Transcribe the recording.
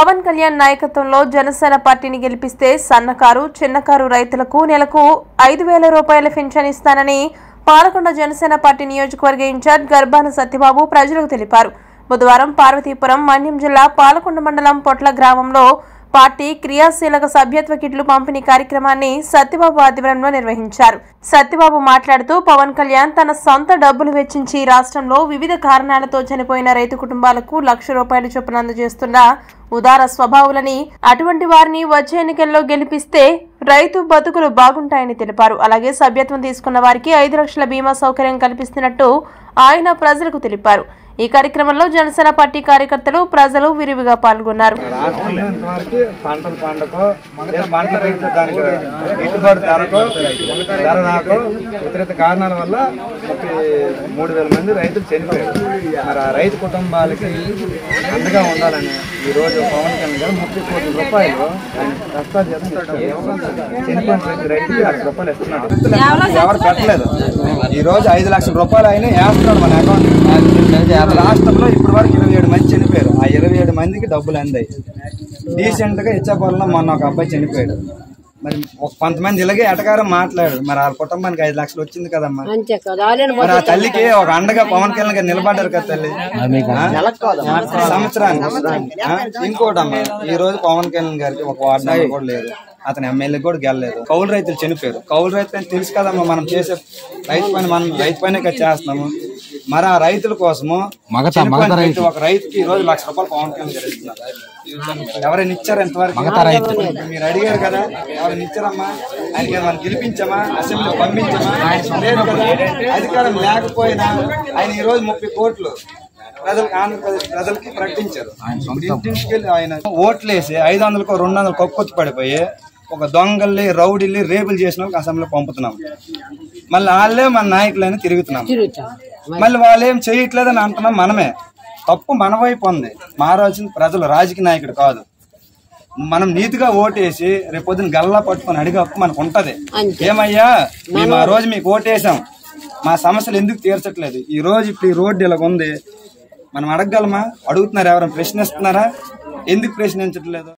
పవన్ కళ్యాణ్ నాయకత్వంలో జనసేన పార్టీని గెలిపిస్తే సన్నకారు చిన్నకారు రైతులకు నెలకు ఐదు వేల రూపాయల పింఛన్ ఇస్తానని పాలకొండ జనసేన పార్టీ నియోజకవర్గ ఇన్ఛార్జ్ గర్భాన సత్యబాబు ప్రజలకు తెలిపారు బుధవారం పార్వతీపురం మన్యం జిల్లా పాలకొండ మండలం పొట్ల గ్రామంలో పార్టీ క్రియాశీలక సభ్యత్వ కిట్లు పంపిణీ కార్యక్రమాన్ని సత్యబాబు ఆధ్వర్యంలో నిర్వహించారు సత్యబాబు మాట్లాడుతూ పవన్ కళ్యాణ్ తన సొంత డబ్బులు వెచ్చించి రాష్ట్రంలో వివిధ కారణాలతో చనిపోయిన రైతు కుటుంబాలకు లక్ష రూపాయల చొప్పున అందజేస్తున్న ఉదార స్వభావులని అటువంటి వారిని వచ్చే ఎన్నికల్లో గెలిపిస్తే రైతు బతుకులు బాగుంటాయని తెలిపారు అలాగే సభ్యత్వం తీసుకున్న వారికి ఐదు లక్షల బీమా సౌకర్యం కల్పిస్తున్నట్టు ఆయన ప్రజలకు తెలిపారు ఈ కార్యక్రమంలో జనసేన పార్టీ కార్యకర్తలు ప్రజలు విరివిగా పాల్గొన్నారు రాష్ట్రంలో ఇంతవరకు పంటలు పండకో ఏ పంట రైతు దానికి గిట్టుబాటు ధరకు ధర రాకో ఇతరిత కారణాల వల్ల ముప్పై మూడు వేల మంది రైతులు చనిపోయారు మరి ఆ రైతు కుటుంబాలకి అండగా ఉండాలని ఈ రోజు పవన్ కళ్యాణ్ గారు ముప్పై కోట్ల రూపాయలు ఆయన కష్టాలు చనిపోయిన ప్రతి రైతుకి లక్ష రూపాయలు ఇస్తున్నాడు ఎవరు పెట్టలేదు ఈ రోజు ఐదు లక్షల రూపాయలు ఆయన వేస్తున్నాడు మన అకౌంట్ రాష్ట్రంలో ఇప్పటి వరకు ఇరవై ఏడు మంది చనిపోయారు ఆ ఇరవై ఏడు మందికి డబ్బులు అందాయి డీసెంట్ గా ఇచ్చేపాలలో మొన్న ఒక అబ్బాయి చనిపోయాడు మరి ఒక కొంతమంది ఇలాగే ఎటకారం మాట్లాడు మరి ఆ కుటుంబానికి ఐదు లక్షలు వచ్చింది కదమ్మా అంతే కదా ఆలయన మరి ఆ తల్లికి ఒక అండగా పవన్ కళ్యాణ్ గారు నిలబడ్డారు కదా తల్లి ఆ? సంవత్సరానికి ఆ? ఇంకోటమ్మా ఈ రోజు పవన్ కళ్యాణ్ గారికి ఒక వార్డు మెంబర్ కూడా లేదు అతని ఎమ్మెల్యే కూడా గెలలేదు కౌలు రైతులు చనిపోయారు కౌలు రైతులు అని తెలుసు కదమ్మా మనం చేసే రైతు పని మనం రైతు పనే కదా చేస్తున్నాము మరి ఆ రైతుల కోసము చనిపోయిన ప్రతి ఒక రైతుకి ఈ రోజు లక్ష రూపాయలు పవన్ కళ్యాణ్ గారు ఇస్తున్నారు ఎవరైనా ఇచ్చారు ఎంతవరకు మీరు అడిగారు కదా ఎవరైనా ఇచ్చారమ్మా ఆయనకి మనం గెలిపించామా అసెంబ్లీ పంపించామా లేదు కదా అధికారం లేకపోయినా ఆయన ఈ రోజు ముప్పై కోట్లు ప్రజలకు ఆంధ్రప్రదేశ్ ప్రజలకి ప్రకటించారు ఇప్పుడు ఇంటింటికి వెళ్ళి ఆయన ఓట్లేసి ఐదు వందలకు రెండు వందలు కొక్కొచ్చి పడిపోయి ఒక దొంగల్ని రౌడీల్ని రేపులు చేసిన వాళ్ళకి అసెంబ్లీలో పంపుతున్నాం మళ్ళీ వాళ్ళే మన నాయకులని తిరుగుతున్నాం మళ్ళీ వాళ్ళు ఏం చేయట్లేదని అంటున్నాం మనమే తప్పు మన వైపు ఉంది మారాల్సింది ప్రజలు రాజకీయ నాయకుడు కాదు మనం నీతిగా ఓటేసి రేపు పొద్దున గల్లా పట్టుకొని అడిగే హక్కు మనకు ఉంటది ఏమయ్యా మేము ఆ రోజు మీకు ఓటేసాం మా సమస్యలు ఎందుకు తీర్చట్లేదు ఈ రోజు ఇప్పుడు ఈ రోడ్డు ఇలాగ ఉంది మనం అడగగలమా అడుగుతున్నారు ఎవరైనా ప్రశ్నిస్తున్నారా ఎందుకు ప్రశ్నించట్లేదు